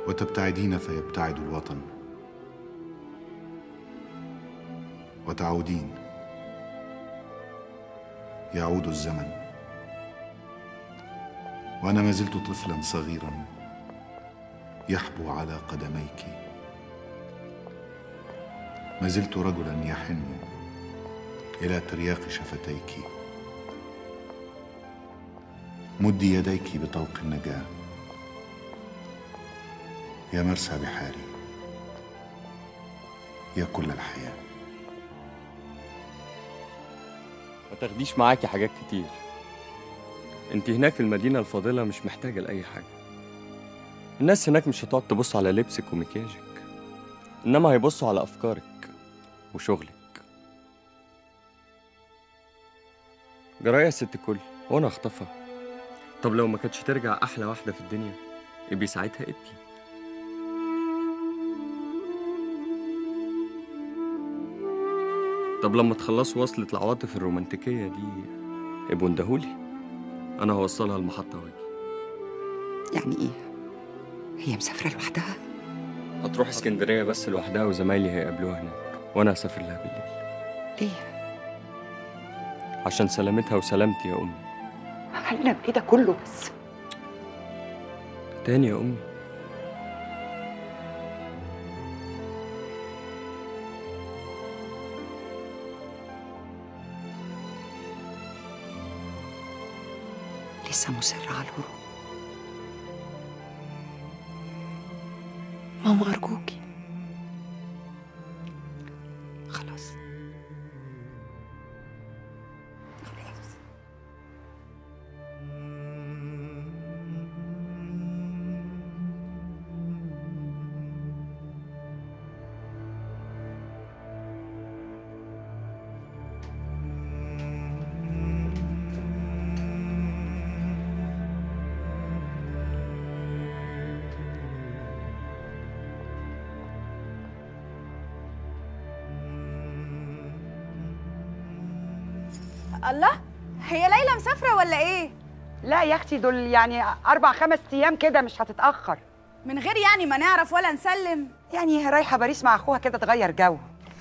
وتبتعدين فيبتعد الوطن وتعودين يعود الزمن وانا ما زلت طفلا صغيرا يحبو على قدميك ما زلت رجلا يحن الى ترياق شفتيك مدي يديك بطوق النجاه يا مرسى بحاري يا كل الحياه ما تاخديش معاكي حاجات كتير انت هناك في المدينة الفاضلة مش محتاجة لأي حاجة الناس هناك مش هتقعد تبص على لبسك ومكياجك إنما هيبصوا على أفكارك وشغلك جراية يا ست الكل وأنا أخطفها طب لو ما كانتش ترجع أحلى واحدة في الدنيا يبقى ساعتها ابكي طب لما تخلصوا وصلة العواطف الرومانتيكية دي ابقوا اندهولي أنا هوصلها المحطة واجي يعني ايه هي مسافره لوحدها هتروح اسكندرية بس لوحدها وزمايلي هيقابلوها هناك وأنا هسافر لها بالليل ليه عشان سلامتها وسلامتي يا أمي عملنا بايه ده كله بس تاني يا أمي لسه مصرة على الهروب ماما أرجوكي خلاص خلاص الله هي ليلى مسافرة ولا ايه؟ لا يا اختي دول يعني اربع خمس ايام كده مش هتتاخر من غير يعني ما نعرف ولا نسلم يعني رايحه باريس مع اخوها كده تغير جو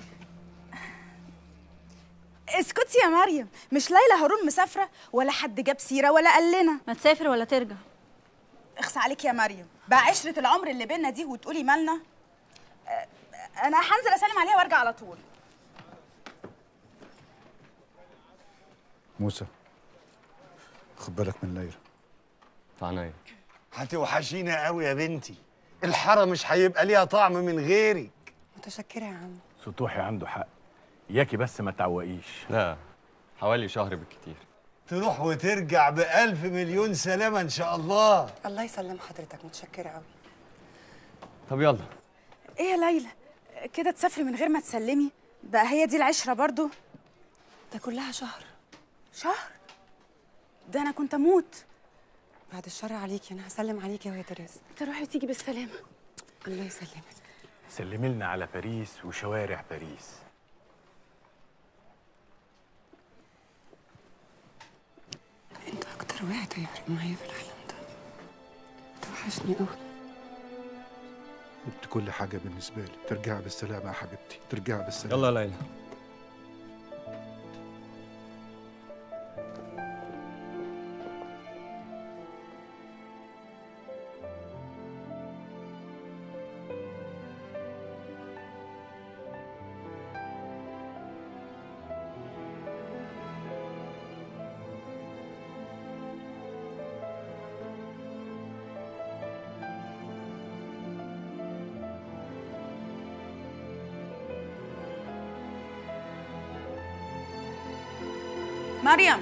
اسكتي يا مريم مش ليلى هارون مسافرة ولا حد جاب سيرة ولا قال لنا ما تسافر ولا ترجع اخص عليك يا مريم بقى عشرة العمر اللي بينا دي وتقولي مالنا أه، انا هنزل اسلم عليها وارجع على طول موسى خد بالك من ليلى في عناية هتوحشينا قوي يا بنتي الحاره مش هيبقى ليها طعم من غيرك متشكره يا عم سطوحي عنده حق اياكي بس ما تعوقيش لا حوالي شهر بالكتير تروح وترجع بألف مليون سلامة إن شاء الله الله يسلم حضرتك متشكره قوي طب يلا ايه يا ليلى كده تسافري من غير ما تسلمي بقى هي دي العشرة برضو ده كلها شهر شهر ده انا كنت اموت بعد الشر عليكي انا هسلم عليكي يا تريز تروحي وتيجي بالسلامة الله يسلمك سلمي لنا على باريس وشوارع باريس انت اكتر واحد هيفرق معايا في العالم ده توحشني قوي انت كل حاجه بالنسبه لي ترجعي بالسلامه يا حبيبتي ترجعي بالسلامه يلا يا ليلى مريم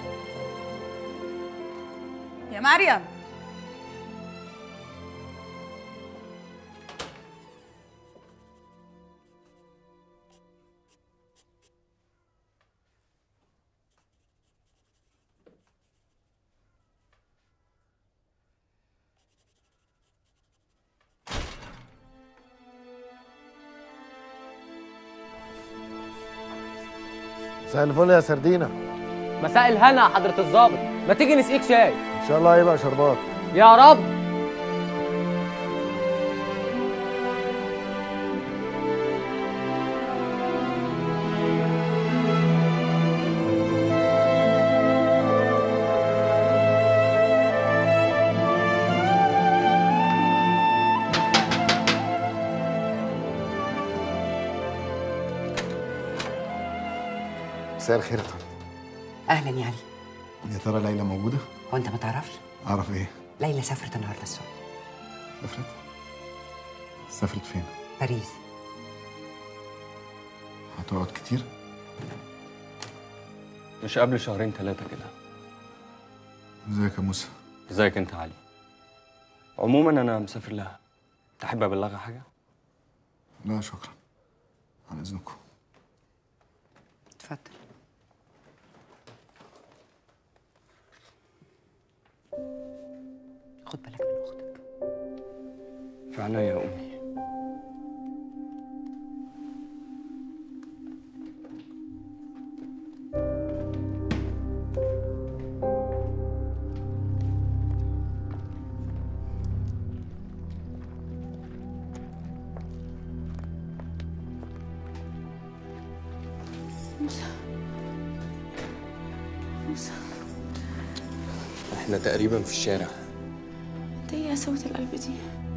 يا مريم مساء الفل يا سردينة مساء الهنا يا حضرة الظابط ما تيجي نسقيك شاي إن شاء الله هيبقى شربات يا رب مساء الخير يا طنط اهلا يا علي يا ترى ليلى موجوده هو انت ما تعرفش اعرف ايه ليلى سافرت النهارده الصبح سافرت سافرت فين باريس هتقعد كتير مش قبل شهرين ثلاثة كده ازيك يا موسى ازيك انت يا علي عموما انا مسافر لها تحب ابلغها حاجة؟ لا شكرا عن اذنكم اتفضل خد بالك من اختك في عينيا يا امي احنا تقريبا في الشارع دي يا سوة القلب دي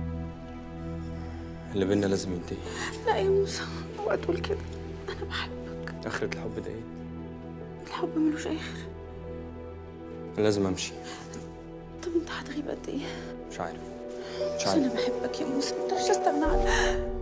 اللي بينا لازم ينتهي لا يا موسى اوعى تقول كده انا بحبك اخرة الحب ده ايه؟ الحب ملوش اخر أنا لازم امشي طب انت هتغيب قد ايه مش عارف مش عشان عارف انا بحبك يا موسى ما اقدرش استغنى عنك